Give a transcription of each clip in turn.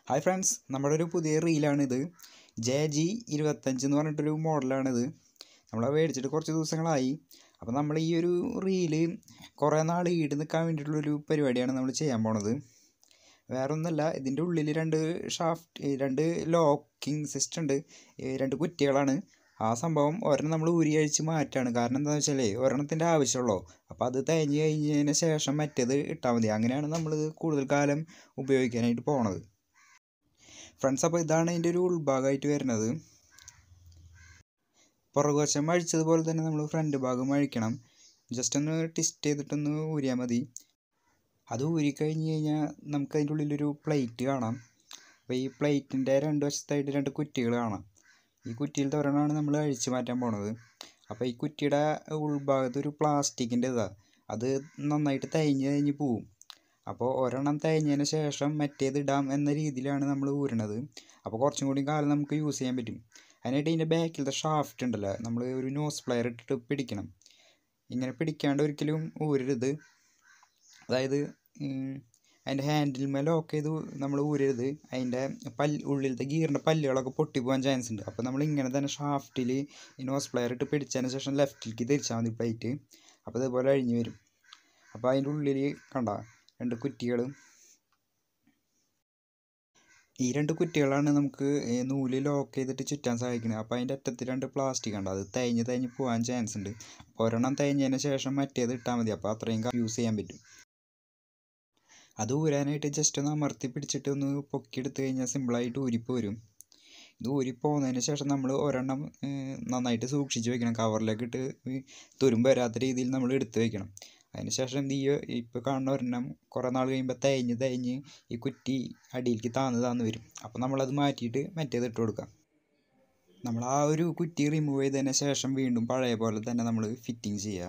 hi friends നമ്മുടെ ഒരു പുതിയ റീലാണിത് ജെ ജി ഇരുപത്തഞ്ച് എന്ന് പറഞ്ഞിട്ടൊരു മോഡലാണിത് നമ്മൾ മേടിച്ചിട്ട് കുറച്ച് ദിവസങ്ങളായി അപ്പോൾ നമ്മൾ ഈ ഒരു റീല് കുറേ നാൾ ഈട് നിൽക്കാൻ വേണ്ടിയിട്ടുള്ളൊരു പരിപാടിയാണ് നമ്മൾ ചെയ്യാൻ പോണത് വേറെ ഒന്നുമല്ല ഇതിൻ്റെ ഉള്ളിൽ രണ്ട് ഷാഫ്റ്റ് രണ്ട് ലോക്കിംഗ് സിസ്റ്റം ഉണ്ട് ഈ രണ്ട് കുറ്റികളാണ് ആ സംഭവം ഒരെണ്ണം നമ്മൾ ഊരി അഴിച്ച് മാറ്റാണ് കാരണം എന്താണെന്ന് വെച്ചാലേ ഒരെണ്ണത്തിൻ്റെ ആവശ്യമുള്ളൂ അപ്പോൾ അത് തേഞ്ഞ് കഴിഞ്ഞതിന് ശേഷം മറ്റേത് ഇട്ടാൽ മതി അങ്ങനെയാണ് നമ്മളിത് കൂടുതൽ കാലം ഉപയോഗിക്കാനായിട്ട് പോണത് ഫ്രണ്ട്സ് അപ്പോൾ ഇതാണ് ഇതിൻ്റെ ഒരു ഉൾഭാഗമായിട്ട് വരുന്നത് പുറകുവശം അഴിച്ചതുപോലെ തന്നെ നമ്മൾ ഫ്രണ്ട് ഭാഗം അഴിക്കണം ജസ്റ്റ് ഒന്ന് ടിസ്റ്റ് ചെയ്തിട്ടൊന്ന് ഊരിയാൽ മതി അത് ഊരിക്കഴിഞ്ഞ് കഴിഞ്ഞാൽ നമുക്ക് അതിൻ്റെ ഉള്ളിലൊരു പ്ലേറ്റ് കാണാം അപ്പോൾ ഈ പ്ലേറ്റിൻ്റെ രണ്ട് വശത്തായിട്ട് രണ്ട് കുറ്റികൾ കാണാം ഈ കുറ്റിയിലത്തെ ഒരെണ്ണമാണ് നമ്മൾ അഴിച്ചു മാറ്റാൻ പോണത് അപ്പോൾ ഈ കുറ്റിയുടെ ഉൾഭാഗത്ത് ഒരു പ്ലാസ്റ്റിക്കിൻ്റെ ഇതാണ് അത് നന്നായിട്ട് തേഞ്ഞ് തേഞ്ഞ് പോവും അപ്പോൾ ഒരെണ്ണം തേഞ്ഞതിന് ശേഷം മറ്റേത് ഇടാം എന്ന രീതിയിലാണ് നമ്മൾ ഊരണത് അപ്പോൾ കുറച്ചും കൂടി കാലം നമുക്ക് യൂസ് ചെയ്യാൻ പറ്റും അതിനായിട്ട് ഇതിൻ്റെ ബാക്കിലത്തെ ഷാഫ്റ്റ് ഉണ്ടല്ലോ നമ്മൾ ഒരു നോസ് പ്ലെയർ ഇട്ടിട്ട് പിടിക്കണം ഇങ്ങനെ പിടിക്കാണ്ട് ഒരിക്കലും ഊരരുത് അതായത് അതിൻ്റെ ഹാൻഡിൽമേ ലോക്ക് ചെയ്ത് നമ്മൾ ഊരരുത് അതിൻ്റെ പല്ല് ഉള്ളിലത്തെ ഗിയറിൻ്റെ പല്ലുകളൊക്കെ പൊട്ടിപ്പോകാൻ ചാൻസ് ഉണ്ട് അപ്പോൾ നമ്മൾ ഇങ്ങനെ തന്നെ ഷാഫ്റ്റിൽ ഈ നോസ് പ്ലെയർ ഇട്ട് പിടിച്ചതിന് ശേഷം ലെഫ്റ്റിലേക്ക് തിരിച്ചാൽ മതി പ്ലേറ്റ് അപ്പോൾ ഇതുപോലെ അഴിഞ്ഞു വരും അപ്പോൾ അതിൻ്റെ ഉള്ളിൽ കണ്ട രണ്ട് കുറ്റികൾ ഈ രണ്ട് കുറ്റികളാണ് നമുക്ക് നൂല് ലോക്ക് ചെയ്തിട്ട് ചുറ്റാൻ സഹായിക്കുന്നത് അപ്പോൾ അതിൻ്റെ അറ്റത്ത് രണ്ട് പ്ലാസ്റ്റിക് ഉണ്ട് അത് തേഞ്ഞ് തേഞ്ഞ് പോകാൻ ചാൻസ് ഉണ്ട് ഒരെണ്ണം തേഞ്ഞതിന് ശേഷം മറ്റേത് ഇട്ടാൽ മതി അപ്പോൾ അത്രയും യൂസ് ചെയ്യാൻ പറ്റും അത് ഊരാനായിട്ട് ജസ്റ്റ് ഒന്ന് അമർത്തി പിടിച്ചിട്ട് ഒന്ന് പൊക്കിയെടുത്ത് കഴിഞ്ഞാൽ സിമ്പിളായിട്ട് ഊരിപ്പോരും ഇത് ഊരിപ്പോകുന്നതിന് ശേഷം നമ്മൾ ഒരെണ്ണം നന്നായിട്ട് സൂക്ഷിച്ച് വെക്കണം കവറിലേക്ക് ഇട്ട് തുരുമ്പ് വരാത്ത രീതിയിൽ നമ്മൾ എടുത്ത് വെക്കണം അതിന് ശേഷം എന്ത് ചെയ്യുക ഇപ്പോൾ കാണുന്ന ഒരെണ്ണം കുറേ നാൾ കഴിയുമ്പോൾ തേഞ്ഞ് തേഞ്ഞ് ഈ കുറ്റി അടിയിലേക്ക് താന്ന് താന്ന് വരും അപ്പോൾ നമ്മളത് മാറ്റിയിട്ട് മറ്റേത് ഇട്ട് കൊടുക്കാം നമ്മൾ ആ ഒരു കുറ്റി റിമൂവ് ചെയ്തതിന് ശേഷം വീണ്ടും പഴയ പോലെ തന്നെ നമ്മൾ ഫിറ്റിങ് ചെയ്യുക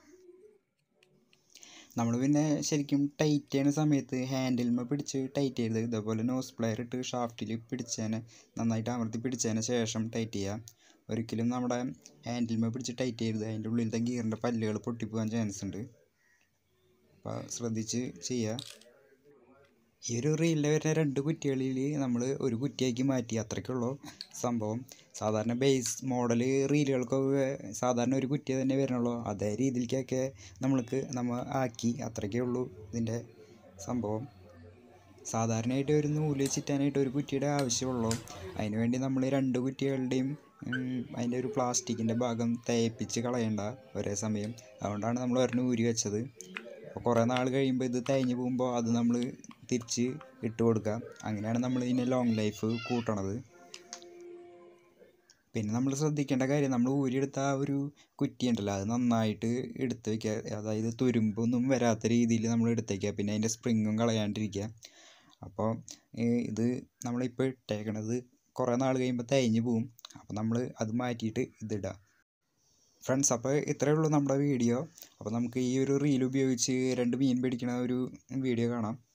നമ്മൾ പിന്നെ ശരിക്കും ടൈറ്റ് ചെയ്യുന്ന സമയത്ത് ഹാൻഡിൽമ പിടിച്ച് ടൈറ്റ് ചെയ്ത് ഇതേപോലെ നോസ് പ്ലെയർ ഇട്ട് ഷാഫ്റ്റിൽ പിടിച്ചതിന് നന്നായിട്ട് അമർത്തി പിടിച്ചതിന് ശേഷം ടൈറ്റ് ചെയ്യുക ഒരിക്കലും നമ്മുടെ ഹാൻഡിൽമ പിടിച്ച് ടൈറ്റ് ചെയ്യരുത് അതിൻ്റെ ഉള്ളിലത്തെ ഗിയറിൻ്റെ പല്ലുകൾ പൊട്ടിപ്പോകാൻ ചാൻസ് ഉണ്ട് അപ്പോൾ ശ്രദ്ധിച്ച് ചെയ്യുക ഈ ഒരു റീലിൽ വരുന്ന രണ്ട് കുറ്റികളിൽ നമ്മൾ ഒരു കുറ്റിയാക്കി മാറ്റി അത്രയ്ക്കുള്ളൂ സംഭവം സാധാരണ ബേസ് മോഡൽ റീലുകൾക്കൊക്കെ സാധാരണ ഒരു കുറ്റി തന്നെ വരണുള്ളൂ അതേ രീതിയിലേക്കൊക്കെ നമ്മൾക്ക് നമ്മൾ ആക്കി അത്രയ്ക്കേ ഉള്ളൂ ഇതിൻ്റെ സംഭവം സാധാരണയായിട്ട് ഒരു നൂല് ചുറ്റാനായിട്ട് ഒരു കുറ്റിയുടെ ആവശ്യമുള്ളൂ അതിന് വേണ്ടി നമ്മൾ രണ്ട് കുറ്റികളുടെയും അതിൻ്റെ ഒരു പ്ലാസ്റ്റിക്കിൻ്റെ ഭാഗം തേപ്പിച്ച് കളയണ്ട ഒരേ സമയം അതുകൊണ്ടാണ് നമ്മൾ ഒരെണ്ണം ഊരി വെച്ചത് അപ്പോൾ കുറേ നാൾ കഴിയുമ്പോൾ ഇത് തേഞ്ഞ് പോകുമ്പോൾ അത് നമ്മൾ തിരിച്ച് ഇട്ട് കൊടുക്കുക അങ്ങനെയാണ് നമ്മൾ ഇതിൻ്റെ ലോങ് ലൈഫ് കൂട്ടണത് പിന്നെ നമ്മൾ ശ്രദ്ധിക്കേണ്ട കാര്യം നമ്മൾ ഊരിയെടുത്ത ആ ഒരു കുറ്റി ഉണ്ടല്ലോ അത് നന്നായിട്ട് എടുത്ത് വയ്ക്കുക അതായത് തുരുമ്പൊന്നും വരാത്ത രീതിയിൽ നമ്മൾ എടുത്ത് വയ്ക്കുക പിന്നെ അതിൻ്റെ സ്പ്രിങ്ങും കളയാണ്ടിരിക്കുക അപ്പോൾ ഇത് നമ്മളിപ്പോൾ ഇട്ടേക്കണത് കുറേ നാൾ കഴിയുമ്പോൾ തേഞ്ഞ് പോവും അപ്പോൾ നമ്മൾ അത് മാറ്റിയിട്ട് ഇതിടുക ഫ്രണ്ട്സ് അപ്പോൾ ഇത്രയേ ഉള്ളൂ നമ്മുടെ വീഡിയോ അപ്പോൾ നമുക്ക് ഈ ഒരു റീൽ ഉപയോഗിച്ച് രണ്ട് മീൻ പിടിക്കണ ഒരു വീഡിയോ കാണാം